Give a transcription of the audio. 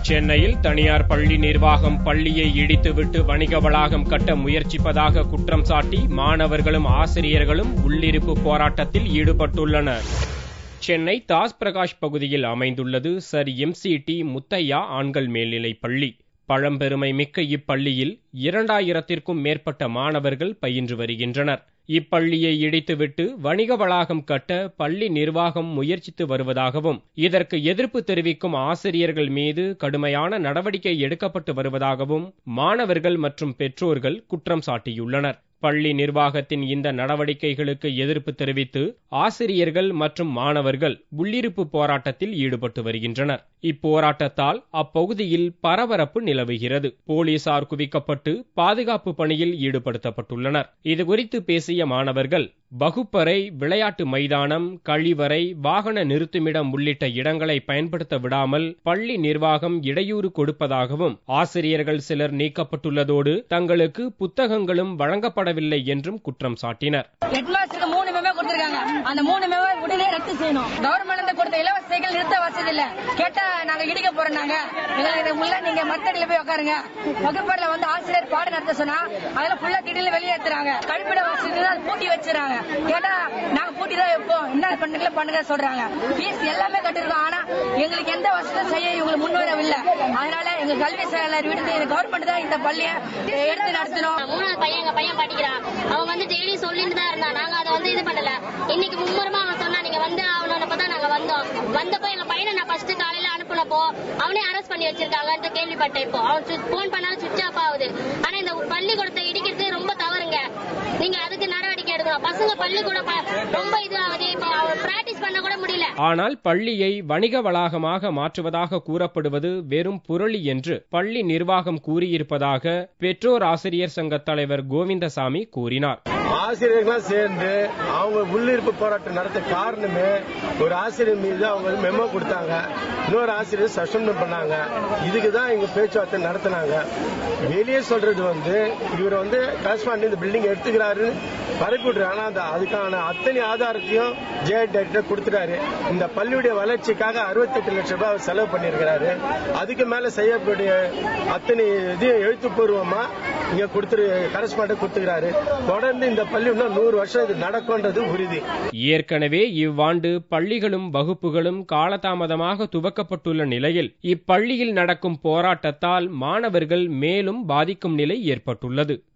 சென்னையில் தனியார் பள்ளி நிர்வாகம் பள்ளியை இடித்துவிட்டு வணிக வளாகம் கட்ட முயற்சிப்பதாக குற்றம் சாட்டி மாணவர்களும் ஆசிரியர்களும் உள்ளிருப்பு போராட்டத்தில் ஈடுபட்டுள்ளனர் சென்னை தாஸ் பிரகாஷ் பகுதியில் அமைந்துள்ளது சர் எம்சிடி முத்தையா ஆண்கள் மேல்நிலைப் பள்ளி பழம்பெருமை மிக்க இப்பள்ளியில் இரண்டாயிரத்திற்கும் மேற்பட்ட மாணவர்கள் பயின்று வருகின்றனர் இப்பள்ளியை இடித்துவிட்டு வணிக வளாகம் கட்ட பள்ளி நிர்வாகம் முயற்சித்து வருவதாகவும் இதற்கு எதிர்ப்பு தெரிவிக்கும் ஆசிரியர்கள் மீது கடுமையான நடவடிக்கை எடுக்கப்பட்டு வருவதாகவும் மாணவர்கள் மற்றும் பெற்றோர்கள் குற்றம் சாட்டியுள்ளனர் பள்ளி நிர்வாகத்தின் இந்த நடவடிக்கைகளுக்கு எதிர்ப்பு தெரிவித்து ஆசிரியர்கள் மற்றும் மாணவர்கள் உள்ளிருப்பு போராட்டத்தில் ஈடுபட்டு வருகின்றனர் இப்போராட்டத்தால் அப்பகுதியில் பரபரப்பு நிலவுகிறது போலீசார் குவிக்கப்பட்டு பாதுகாப்பு பணியில் ஈடுபடுத்தப்பட்டுள்ளனர் இதுகுறித்து பேசிய மாணவர்கள் வகுப்பறை விளையாட்டு மைதானம் கழிவறை வாகன நிறுத்துமிடம் உள்ளிட்ட இடங்களை பயன்படுத்த விடாமல் பள்ளி நிர்வாகம் இடையூறு கொடுப்பதாகவும் ஆசிரியர்கள் சிலர் நீக்கப்பட்டுள்ளதோடு தங்களுக்கு புத்தகங்களும் வழங்கப்படவில்லை என்றும் குற்றம் சாட்டினர் ஹெட்மாஸ்டருக்கு மூணு மெமோ கொடுத்திருக்காங்க அந்த மூணு மெமோ உடனே ரத்து செய்யணும் கவர்மெண்ட் கொடுத்த இலவச சைக்கிள் நிறுத்த வசதி இல்ல கேட்டா நாங்க இடிக்க போறோம் நாங்க எங்களுக்கு உள்ள நீங்க மத்தடியில போய் உட்காருங்க வகுப்பறையில வந்து ஆசிரியர் பாடம் நடத்த சொன்னா அதுல ஃபுல்லா திடீர்னு வெளியேற்றுறாங்க கழிப்பிட வசதி அது பூட்டி வச்சிருக்காங்க கேட்டா நாங்க பூட்டி தான் வைப்போம் என்ன பண்ணுங்கள பண்ணுங்க சொல்றாங்க ஃபீஸ் எல்லாமே கட்டிருக்கோம் ஆனா எங்களுக்கு எந்த வசதியும் செய்ய இவங்களுக்கு முன்வரவில்லை அதனால எங்க கல்வி செயலர் விடுத்து கவர்மெண்ட் தான் இந்த பள்ளியை எடுத்து நடத்தணும் மூணாவது பையன் எங்க பையன் படிக்கிறான் அவன் வந்து டெய்லி சொல்லிட்டு தான் இருந்தான் நாங்க அதை வந்து இது பண்ணல இன்னைக்கு மும்முரமா அவன் சொன்னா நீங்க வந்து அவனோட தான் நாங்க வந்தோம் வந்தப்போ எங்க பையனை நான் ஃபர்ஸ்ட் காலையில அனுப்புனப்போ அவனே அரெஸ்ட் பண்ணி வச்சிருக்காங்கன்னு கேள்விப்பட்டேன் இப்போ அவன் போன் பண்ணாலும் சுவிட்ச் ஆஃப் ஆகுது ஆனா இந்த பள்ளிக்கூடத்தை இடிக்கிறது ரொம்ப தவறுங்க நீங்க அதுக்கு நடவடிக்கை எடுக்கணும் பசங்க பள்ளிக்கூடம் ரொம்ப இது ஆகுது இப்போ அவன் பிராக்டிஸ் பண்ண கூட முடியல ஆனால் பள்ளியை வணிக வளாகமாக மாற்றுவதாக கூறப்படுவது வெறும் புரளி என்று பள்ளி நிர்வாகம் கூறியிருப்பதாக பெற்றோர் ஆசிரியர் சங்க தலைவர் கோவிந்தசாமி கூறினார் ஆசிரியர்கள்லாம் சேர்ந்து அவங்க உள்ளிருப்பு போராட்டம் நடத்த காரணமே ஒரு ஆசிரியர் மீது அவங்க மெமோ கொடுத்தாங்க இன்னொரு ஆசிரியர் சஸ்பெண்ட் பண்ணாங்க இதுக்கு தான் இங்க பேச்சுவார்த்தை நடத்தினாங்க வெளியே சொல்றது வந்து இவர் வந்து கரஸ்பாண்ட் இந்த பில்டிங் எடுத்துக்கிறாரு பரப்பி விடுறாரு ஆனா அந்த அதுக்கான அத்தனை ஆதாரத்தையும் ஜே டைரக்டர் கொடுத்துட்டாரு இந்த பள்ளியுடைய வளர்ச்சிக்காக அறுபத்தெட்டு லட்சம் ரூபாய் அவர் செலவு பண்ணியிருக்கிறாரு அதுக்கு மேல செய்யக்கூடிய அத்தனை இதையும் எழுத்துப்பூர்வமா இங்க கொடுத்துரு கரஸ்பாண்ட் கொடுத்துக்கிறாரு தொடர்ந்து இந்த பள்ளி இன்னும் நூறு வருஷம் இது நடக்கும்ன்றது உறுதி ஏற்கனவே இவ்வாண்டு பள்ளிகளும் வகுப்புகளும் காலதாமதமாக துவக்கப்பட்டுள்ள நிலையில் இப்பள்ளியில் நடக்கும் போராட்டத்தால் மாணவர்கள் மேலும் பாதிக்கும் நிலை ஏற்பட்டுள்ளது